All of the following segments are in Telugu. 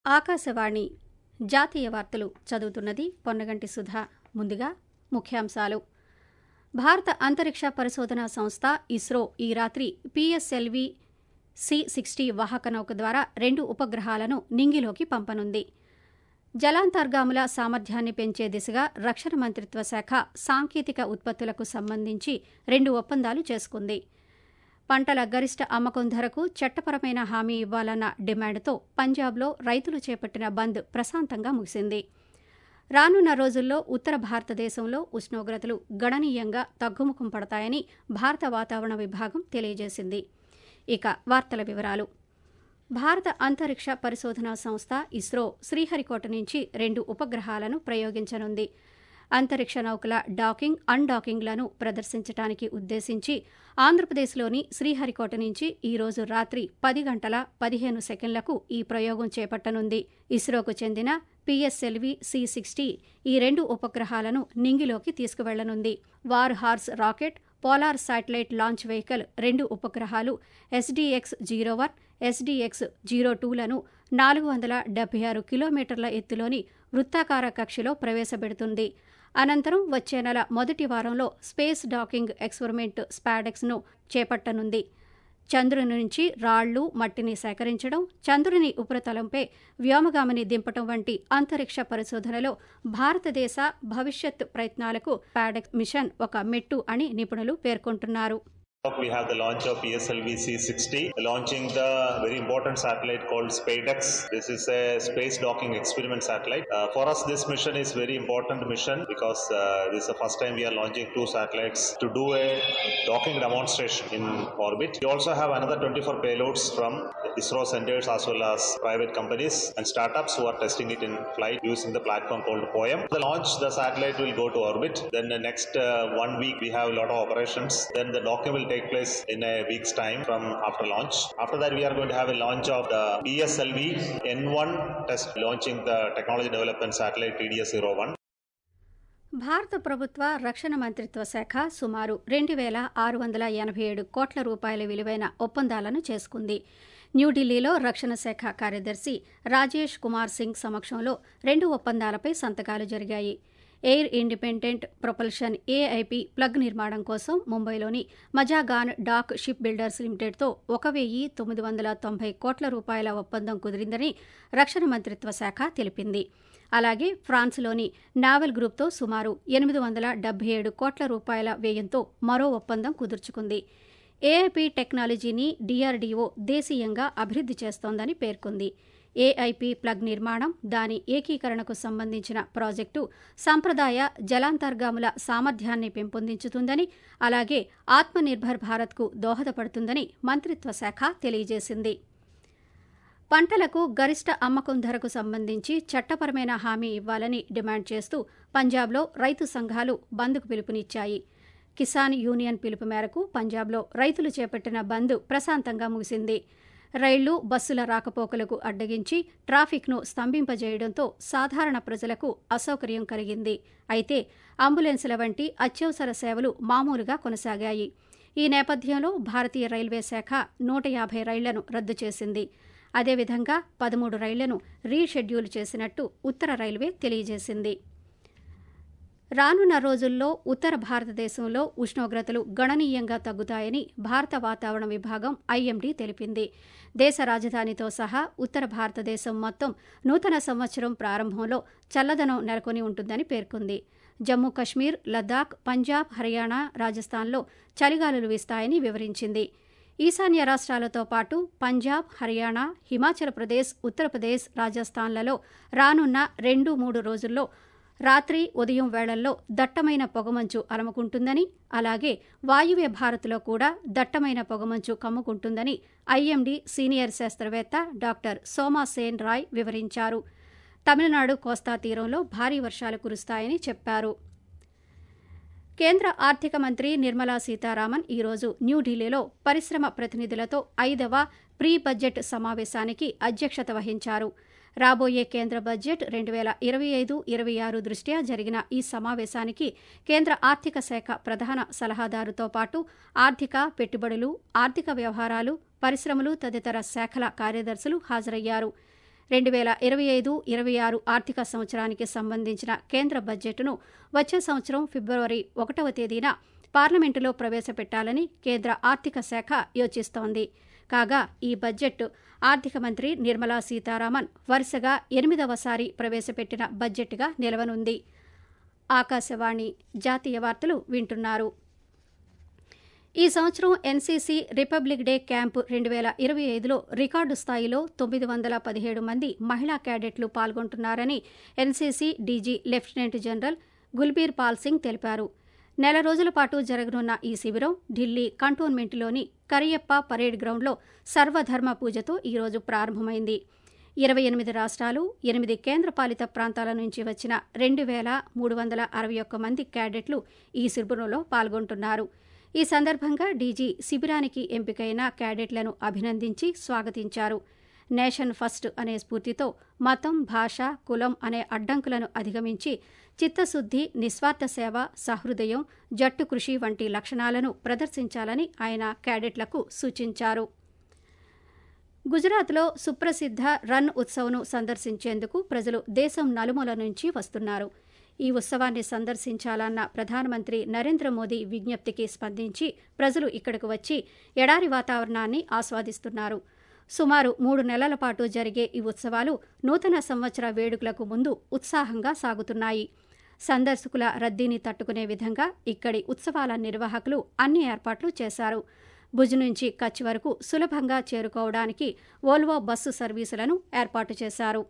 ఆకాశవాణి జాతీయ వార్తలు చదువుతున్నది పొన్నగంటి సుధా ముందుగా ముఖ్యాంశాలు భారత అంతరిక్ష పరిశోధనా సంస్థ ఇస్రో ఈ రాత్రి పిఎస్ఎల్వి సి సిక్స్టీ వాహక నౌక ద్వారా రెండు ఉపగ్రహాలను నింగిలోకి పంపనుంది జలాంతర్గాముల సామర్థ్యాన్ని పెంచే దిశగా రక్షణ మంత్రిత్వ శాఖ సాంకేతిక ఉత్పత్తులకు సంబంధించి రెండు ఒప్పందాలు చేసుకుంది పంటల గరిష్ట అమ్మకం ధరకు చట్టపరమైన హామీ ఇవ్వాలన్న డిమాండ్తో పంజాబ్లో రైతులు చేపట్టిన బంద్ ప్రశాంతంగా ముగిసింది రానున్న రోజుల్లో ఉత్తర భారతదేశంలో ఉష్ణోగ్రతలు గణనీయంగా తగ్గుముఖం పడతాయని భారత వాతావరణ విభాగం తెలియజేసింది ఇక వార్తల వివరాలు భారత అంతరిక్ష పరిశోధనా సంస్థ ఇస్రో శ్రీహరికోట నుంచి రెండు ఉపగ్రహాలను ప్రయోగించనుంది అంతరిక్ష నౌకల డాకింగ్ అన్డాకింగ్లను ప్రదర్శించడానికి ఉద్దేశించి ఆంధ్రప్రదేశ్లోని శ్రీహరికోట నుంచి ఈ రోజు రాత్రి పది గంటల పదిహేను సెకండ్లకు ఈ ప్రయోగం చేపట్టనుంది ఇస్రోకు చెందిన పిఎస్ఎల్వి సి సిక్స్టీ ఈ రెండు ఉపగ్రహాలను నింగిలోకి తీసుకువెళ్లనుంది war horse rocket polar satellite launch vehicle రెండు ఉపగ్రహాలు SDX zero one SDX zero టూలను నాలుగు వందల డెబ్బై ఆరు కిలోమీటర్ల ఎత్తులోని వృత్తాకార కక్షలో ప్రవేశపెడుతుంది అనంతరం వచ్చే నెల మొదటి వారంలో స్పేస్ డాకింగ్ ఎక్స్పెరిమెంట్ స్పాడెక్స్ను చేపట్టనుంది చంద్రుని నుంచి రాళ్లు మట్టిని సేకరించడం చంద్రుని ఉపరితలంపై వ్యోమగామిని దింపటం వంటి అంతరిక్ష పరిశోధనలో భారతదేశ భవిష్యత్ ప్రయత్నాలకు పాడెక్స్ మిషన్ ఒక మెట్టు అని నిపుణులు పేర్కొంటున్నారు We have the launch of PSLV C60, launching the very important satellite called SpaceX. This is a space docking experiment satellite. Uh, for us, this mission is very important mission because uh, this is the first time we are launching two satellites to do a docking demonstration in orbit. We also have another 24 payloads from ISRO centers as well as private companies and startups who are testing it in flight using the platform called POEM. The launch, the satellite will go to orbit. Then the next uh, one week, we have a lot of operations. Then the docking will take place in a week's time from after launch. After that, we are going to have a launch of the PSLV N1 test, launching the technology development satellite TDS-01. భారత ప్రభుత్వ రక్షణ మంత్రిత్వ శాఖ సుమారు రెండు వేల ఆరు వందల ఎనభై ఏడు కోట్ల రూపాయల విలువైన ఒప్పందాలను చేసుకుంది న్యూఢిల్లీలో రక్షణ శాఖ కార్యదర్శి రాజేష్ కుమార్ సింగ్ సమక్షంలో రెండు ఒప్పందాలపై సంతకాలు జరిగాయి air independent propulsion AIP plug నిర్మాణం కోసం ముంబైలోని మజాగాన్ డాక్ షిప్ బిల్డర్స్ లిమిటెడ్తో ఒక వెయ్యి తొమ్మిది వందల తొంభై కోట్ల రూపాయల ఒప్పందం కుదిరిందని రక్షణ మంత్రిత్వ శాఖ తెలిపింది అలాగే ఫ్రాన్స్లోని నావెల్ గ్రూప్తో సుమారు ఎనిమిది వందల డెబ్బై ఏడు కోట్ల రూపాయల వ్యయంతో మరో ఒప్పందం కుదుర్చుకుంది ఏఐపి టెక్నాలజీని డీఆర్డీఓ దేశీయంగా అభివృద్ధి చేస్తోందని పేర్కొంది ఏఐపి ప్లగ్ నిర్మాణం దాని ఏకీకరణకు సంబంధించిన ప్రాజెక్టు సంప్రదాయ జలాంతర్గాముల సామర్థ్యాన్ని పెంపొందించుతుందని అలాగే ఆత్మనిర్భర్ భారత్కు దోహదపడుతుందని మంత్రిత్వ శాఖ తెలియజేసింది పంటలకు గరిష్ట అమ్మకం ధరకు సంబంధించి చట్టపరమైన హామీ ఇవ్వాలని డిమాండ్ చేస్తూ పంజాబ్లో రైతు సంఘాలు బంద్కు పిలుపునిచ్చాయి కిసాన్ యూనియన్ పిలుపు మేరకు పంజాబ్లో రైతులు చేపట్టిన బంద్ ప్రశాంతంగా ముగిసింది రైళ్లు బస్సుల రాకపోకలకు అడ్డగించి ట్రాఫిక్ను స్తంభింపజేయడంతో సాధారణ ప్రజలకు అసౌకర్యం కలిగింది అయితే అంబులెన్సుల వంటి అత్యవసర సేవలు మామూలుగా కొనసాగాయి ఈ నేపథ్యంలో భారతీయ రైల్వే శాఖ నూట యాభై రైళ్లను రద్దు చేసింది అదేవిధంగా పదమూడు రైళ్లను రీషెడ్యూల్ చేసినట్టు ఉత్తర రైల్వే తెలియజేసింది రానున్న రోజుల్లో ఉత్తర భారతదేశంలో ఉష్ణోగ్రతలు గణనీయంగా తగ్గుతాయని భారత వాతావరణ విభాగం ఐఎండీ తెలిపింది దేశ రాజధానితో సహా ఉత్తర భారతదేశం మొత్తం నూతన సంవత్సరం ప్రారంభంలో చల్లదనం నెలకొని ఉంటుందని పేర్కొంది జమ్మూ కశ్మీర్ లద్దాఖ్ పంజాబ్ హర్యానా రాజస్థాన్లో చలిగాలులు వీస్తాయని వివరించింది ఈశాన్య రాష్ట్రాలతో పాటు పంజాబ్ హర్యానా హిమాచల్ ప్రదేశ్ ఉత్తరప్రదేశ్ రాజస్థాన్లలో రానున్న రెండు మూడు రోజుల్లో రాత్రి ఉదయం వేళల్లో దట్టమైన పొగమంచు అలముకుంటుందని అలాగే వాయువ్య భారత్లో కూడా దట్టమైన పొగమంచు కమ్ముకుంటుందని ఐఎండీ సీనియర్ శాస్త్రవేత్త డాక్టర్ సోమాసేన్ రాయ్ వివరించారు తమిళనాడు కోస్తా తీరంలో భారీ వర్షాలు కురుస్తాయని చెప్పారు కేంద్ర ఆర్థిక మంత్రి నిర్మలా సీతారామన్ ఈరోజు న్యూఢిల్లీలో పరిశ్రమ ప్రతినిధులతో ఐదవ ప్రీ బడ్జెట్ సమావేశానికి అధ్యక్షత వహించారు రాబోయే కేంద్ర బడ్జెట్ రెండు వేల ఇరవై ఐదు ఇరవై ఆరు దృష్ట్యా జరిగిన ఈ సమావేశానికి కేంద్ర ఆర్థిక శాఖ ప్రధాన సలహాదారుతో పాటు ఆర్థిక పెట్టుబడులు ఆర్థిక వ్యవహారాలు పరిశ్రమలు తదితర శాఖల కార్యదర్శులు హాజరయ్యారు రెండు వేల ఇరవై ఐదు ఇరవై ఆరు ఆర్థిక సంవత్సరానికి సంబంధించిన కేంద్ర బడ్జెట్ను వచ్చే సంవత్సరం ఫిబ్రవరి ఒకటవ తేదీన పార్లమెంటులో ప్రవేశపెట్టాలని కేంద్ర ఆర్థిక శాఖ యోచిస్తోంది కాగా ఈ బడ్జెట్ ఆర్థిక మంత్రి నిర్మలా సీతారామన్ వరుసగా ఎనిమిదవసారి ప్రవేశపెట్టిన బడ్జెట్గా నిలవనుంది ఆకాశవాణి జాతీయ వార్తలు వింటున్నారు ఈ సంవత్సరం ఎన్సీసీ రిపబ్లిక్ డే క్యాంపు రెండు వేల ఇరవై ఐదులో రికార్డు స్థాయిలో తొమ్మిది వందల పదిహేడు మంది మహిళా క్యాడెట్లు పాల్గొంటున్నారని NCC DG lieutenant general Gulbir Pal Singh తెలిపారు నెల రోజుల పాటు జరగనున్న ఈ శిబిరం ఢిల్లీ కంటోన్మెంట్లోని కరియప్ప పరేడ్ గ్రౌండ్లో సర్వధర్మ పూజతో ఈరోజు ప్రారంభమైంది ఇరవై ఎనిమిది రాష్ట్రాలు ఎనిమిది కేంద్రపాలిత ప్రాంతాల నుంచి వచ్చిన రెండు వేల మూడు వందల అరవై ఒక్క మంది క్యాడెట్లు ఈ శిబిరంలో పాల్గొంటున్నారు ఈ సందర్భంగా డీజీ శిబిరానికి ఎంపికైన క్యాడెట్లను అభినందించి స్వాగతించారు నేషన్ ఫస్ట్ అనే స్ఫూర్తితో మతం భాష కులం అనే అడ్డంకులను అధిగమించి చిత్తశుద్ధి నిస్వార్థ సేవ సహృదయం జట్టు కృషి వంటి లక్షణాలను ప్రదర్శించాలని ఆయన క్యాడెట్లకు సూచించారు గుజరాత్లో సుప్రసిద్ధ రన్ ఉత్సవ్ను సందర్శించేందుకు ప్రజలు దేశం నలుమూల నుంచి వస్తున్నారు ఈ ఉత్సవాన్ని సందర్శించాలన్న ప్రధానమంత్రి నరేంద్ర మోదీ విజ్ఞప్తికి స్పందించి ప్రజలు ఇక్కడకు వచ్చి ఎడారి వాతావరణాన్ని ఆస్వాదిస్తున్నారు సుమారు మూడు నెలల పాటు జరిగే ఈ ఉత్సవాలు నూతన సంవత్సర వేడుకలకు ముందు ఉత్సాహంగా సాగుతున్నాయి సందర్శకుల రద్దీని తట్టుకునే విధంగా ఇక్కడి ఉత్సవాల నిర్వాహకులు అన్ని ఏర్పాట్లు చేశారు భుజ్ నుంచి కచ్ వరకు సులభంగా చేరుకోవడానికి వోల్వో బస్సు సర్వీసులను ఏర్పాటు చేశారు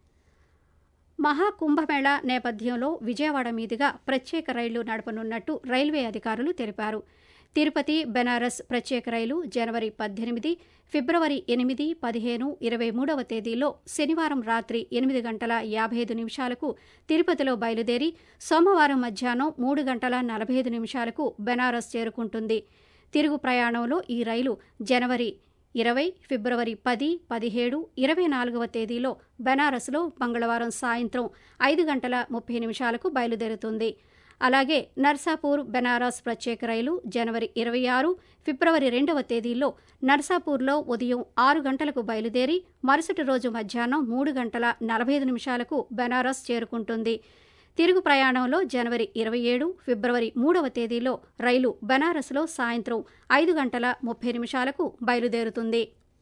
మహాకుంభమేళా నేపథ్యంలో విజయవాడ మీదుగా ప్రత్యేక రైళ్లు నడపనున్నట్టు రైల్వే అధికారులు తెలిపారు తిరుపతి బెనారస్ ప్రత్యేక రైలు జనవరి పద్దెనిమిది ఫిబ్రవరి ఎనిమిది పదిహేను ఇరవై మూడవ తేదీల్లో శనివారం రాత్రి ఎనిమిది గంటల యాభై ఐదు నిమిషాలకు తిరుపతిలో బయలుదేరి సోమవారం మధ్యాహ్నం మూడు గంటల నలభై ఐదు నిమిషాలకు బెనారస్ చేరుకుంటుంది తిరుగు ప్రయాణంలో ఈ రైలు జనవరి ఇరవై ఫిబ్రవరి పది పదిహేడు ఇరవై నాలుగవ తేదీలో బెనారస్లో మంగళవారం సాయంత్రం ఐదు గంటల ముప్పై నిమిషాలకు బయలుదేరుతుంది అలాగే నర్సాపూర్ బెనారస్ ప్రత్యేక రైలు జనవరి ఇరవై ఆరు ఫిబ్రవరి రెండవ తేదీల్లో నర్సాపూర్లో ఉదయం ఆరు గంటలకు బయలుదేరి మరుసటి రోజు మధ్యాహ్నం మూడు గంటల నలభై ఐదు నిమిషాలకు బెనారస్ చేరుకుంటుంది తిరుగు ప్రయాణంలో జనవరి ఇరవై ఏడు ఫిబ్రవరి మూడవ తేదీలో రైలు బెనారస్లో సాయంత్రం ఐదు గంటల ముప్పై నిమిషాలకు బయలుదేరుతుంది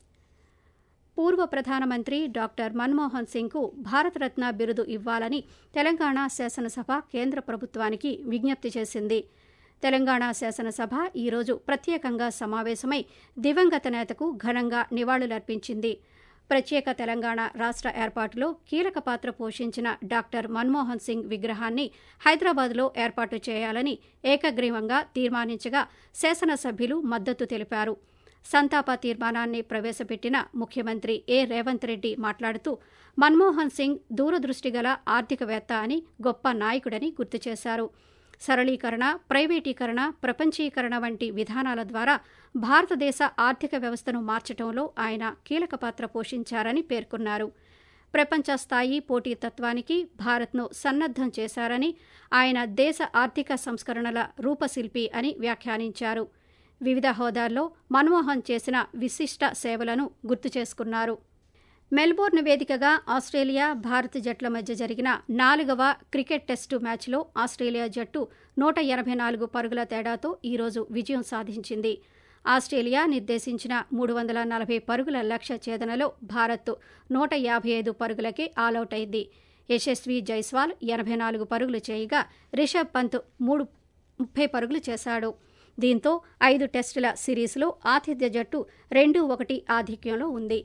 పూర్వ ప్రధానమంత్రి డాక్టర్ మన్మోహన్ సింగ్కు భారతరత్న బిరుదు ఇవ్వాలని తెలంగాణ శాసనసభ కేంద్ర ప్రభుత్వానికి విజ్ఞప్తి చేసింది తెలంగాణ శాసనసభ ఈరోజు ప్రత్యేకంగా సమావేశమై దివంగత నేతకు ఘనంగా నివాళులర్పించింది ప్రత్యేక తెలంగాణ రాష్ట్ర ఏర్పాటులో కీలక పాత్ర పోషించిన డాక్టర్ మన్మోహన్ సింగ్ విగ్రహాన్ని హైదరాబాద్లో ఏర్పాటు చేయాలని ఏకగ్రీవంగా తీర్మానించగా శాసనసభ్యులు మద్దతు తెలిపారు సంతాప తీర్మానాన్ని ప్రవేశపెట్టిన ముఖ్యమంత్రి ఏ రేవంత్ రెడ్డి మాట్లాడుతూ మన్మోహన్ సింగ్ దూరదృష్టిగల ఆర్థికవేత్త అని గొప్ప నాయకుడని గుర్తు చేశారు సరళీకరణ ప్రైవేటీకరణ ప్రపంచీకరణ వంటి విధానాల ద్వారా భారతదేశ ఆర్థిక వ్యవస్థను మార్చడంలో ఆయన కీలక పాత్ర పోషించారని పేర్కొన్నారు ప్రపంచ స్థాయి పోటీతత్వానికి భారత్ను సన్నద్దం చేశారని ఆయన దేశ ఆర్థిక సంస్కరణల రూపశిల్పి అని వ్యాఖ్యానించారు వివిధ హోదాల్లో మన్మోహన్ చేసిన విశిష్ట సేవలను గుర్తు చేసుకున్నారు మెల్బోర్న్ వేదికగా ఆస్ట్రేలియా భారత్ జట్ల మధ్య జరిగిన నాలుగవ క్రికెట్ టెస్టు మ్యాచ్లో ఆస్ట్రేలియా జట్టు నూట ఎనభై నాలుగు పరుగుల తేడాతో ఈరోజు విజయం సాధించింది ఆస్ట్రేలియా నిర్దేశించిన మూడు వందల నలభై పరుగుల లక్ష్య ఛేదనలో భారత్ నూట యాభై ఐదు పరుగులకే ఆలౌట్ అయింది యశస్వి జైస్వాల్ ఎనభై నాలుగు పరుగులు చేయగా రిషబ్ పంత్ మూడు ముప్పై పరుగులు చేశాడు దీంతో ఐదు టెస్టుల సిరీస్లో ఆతిథ్య జట్టు రెండు ఒకటి ఆధిక్యంలో ఉంది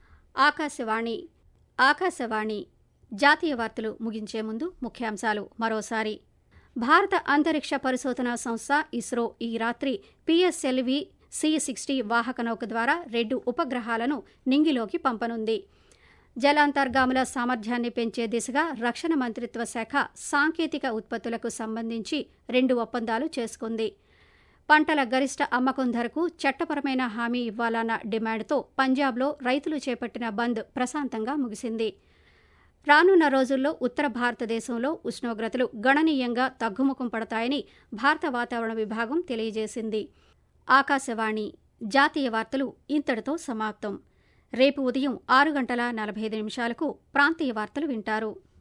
ఆకాశవాణి ఆకాశవాణి జాతీయ వార్తలు ముగించే ముందు ముఖ్యాంశాలు మరోసారి భారత అంతరిక్ష పరిశోధనా సంస్థ ఇస్రో ఈ రాత్రి పిఎస్ఎల్వి సి సిక్స్టీ వాహక నౌక ద్వారా రెండు ఉపగ్రహాలను నింగిలోకి పంపనుంది జలాంతర్గాముల సామర్థ్యాన్ని పెంచే దిశగా రక్షణ మంత్రిత్వ శాఖ సాంకేతిక ఉత్పత్తులకు సంబంధించి రెండు ఒప్పందాలు చేసుకుంది పంటల గరిష్ట అమ్మకం ధరకు చట్టపరమైన హామీ ఇవ్వాలన్న డిమాండ్తో పంజాబ్లో రైతులు చేపట్టిన బంద్ ప్రశాంతంగా ముగిసింది రానున్న రోజుల్లో ఉత్తర భారతదేశంలో ఉష్ణోగ్రతలు గణనీయంగా తగ్గుముఖం పడతాయని భారత వాతావరణ విభాగం తెలియజేసింది ఆకాశవాణి జాతీయ వార్తలు ఇంతటితో సమాప్తం రేపు ఉదయం ఆరు గంటల నలభై ఐదు నిమిషాలకు ప్రాంతీయ వార్తలు వింటారు